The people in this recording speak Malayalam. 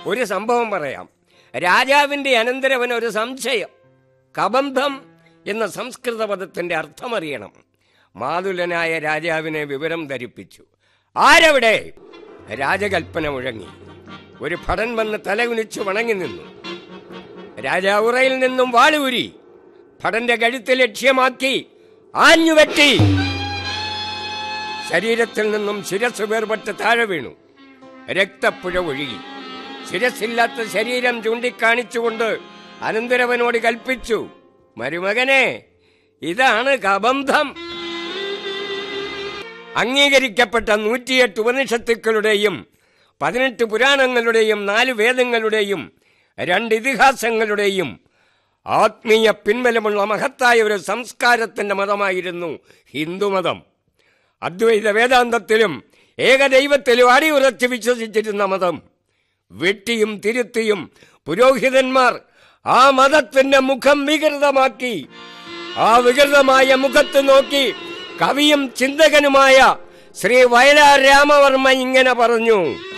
ഒരു സംഭവം പറയാം രാജാവിന്റെ അനന്തരവൻ ഒരു സംശയം കബന്ധം എന്ന സംസ്കൃത പദത്തിന്റെ അർത്ഥമറിയണം മാതുലനായ രാജാവിനെ വിവരം ധരിപ്പിച്ചു ആരവിടെ രാജകൽപ്പന മുഴങ്ങി ഒരു ഭടൻ വന്ന് തലകുനിച്ചു വണങ്ങി നിന്നു രാജാവുറയിൽ നിന്നും വാളൂരി ഭടന്റെ കഴുത്ത് ലക്ഷ്യമാക്കി ആഞ്ഞുവെട്ടി ശരീരത്തിൽ നിന്നും ശിരസ് വേർപെട്ട് താഴെ വീണു രക്തപ്പുഴ ഒഴുകി ശിരസില്ലാത്ത ശരീരം ചൂണ്ടിക്കാണിച്ചുകൊണ്ട് അനന്തരവനോട് കൽപ്പിച്ചു മരുമകനെ ഇതാണ് കബന്ധം അംഗീകരിക്കപ്പെട്ട നൂറ്റിയെട്ട് ഉപനിഷത്തുക്കളുടെയും പതിനെട്ട് പുരാണങ്ങളുടെയും നാല് വേദങ്ങളുടെയും രണ്ട് ഇതിഹാസങ്ങളുടെയും ആത്മീയ പിൻബലമുള്ള മഹത്തായ ഒരു സംസ്കാരത്തിന്റെ മതമായിരുന്നു ഹിന്ദുമതം അദ്വൈത വേദാന്തത്തിലും ഏകദൈവത്തിലും അടിയുറച്ച് വിശ്വസിച്ചിരുന്ന മതം വെട്ടിയും തിരുത്തിയും പുരോഹിതന്മാർ ആ മതത്തിന്റെ മുഖം വികൃതമാക്കി ആ വികൃതമായ മുഖത്ത് നോക്കി കവിയും ചിന്തകനുമായ ശ്രീ വയലാർ രാമവർമ്മ ഇങ്ങനെ പറഞ്ഞു